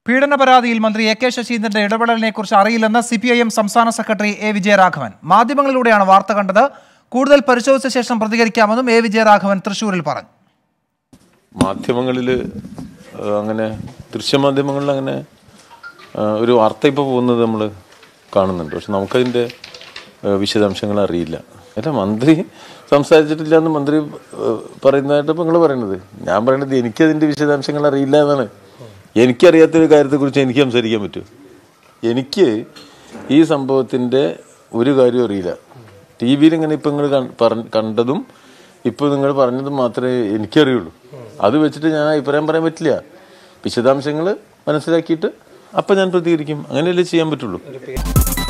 പീഡന പരാതിയിൽ മന്ത്രി എ കെ ശശീന്ദ്രന്റെ ഇടപെടലിനെ കുറിച്ച് അറിയില്ലെന്ന് സി പി ഐ എം സംസ്ഥാന സെക്രട്ടറി എ വിജയരാഘവൻ മാധ്യമങ്ങളിലൂടെയാണ് വാർത്ത കണ്ടത് കൂടുതൽ പരിശോധിച്ച ശേഷം പ്രതികരിക്കാമെന്നും എ വിജയരാഘവൻ തൃശൂരിൽ പറഞ്ഞു മാധ്യമങ്ങളിൽ അങ്ങനെ ദൃശ്യമാധ്യമങ്ങളിൽ അങ്ങനെ ആ, ഒരു വാർത്ത ഇപ്പോൾ പോകുന്നത് നമ്മൾ കാണുന്നുണ്ട് പക്ഷെ നമുക്കതിൻ്റെ ആ, വിശദാംശങ്ങൾ അറിയില്ല അല്ല മന്ത്രി സംസാരിച്ചിട്ടില്ല എന്ന് മന്ത്രി ആ, പറയുന്നതായിട്ട് ഇപ്പോൾ നിങ്ങൾ പറയുന്നത് ഞാൻ പറയുന്നത് എനിക്കതിൻ്റെ വിശദാംശങ്ങൾ അറിയില്ല എന്നാണ് എനിക്കറിയാത്തൊരു കാര്യത്തെക്കുറിച്ച് എനിക്ക് സംസാരിക്കാൻ പറ്റൂ എനിക്ക് ഈ സംഭവത്തിൻ്റെ ഒരു കാര്യവും അറിയില്ല ടി വിയിൽ ഇങ്ങനെ ഇപ്പം നിങ്ങൾ കണ്ടതും ഇപ്പോൾ നിങ്ങൾ പറഞ്ഞതും മാത്രമേ എനിക്കറിയുള്ളൂ അത് വെച്ചിട്ട് ഞാൻ അഭിപ്രായം പറയാൻ പറ്റില്ല വിശദാംശങ്ങൾ മനസ്സിലാക്കിയിട്ട് അപ്പം ഞാൻ പ്രതികരിക്കും അങ്ങനെയല്ലേ ചെയ്യാൻ പറ്റുള്ളൂ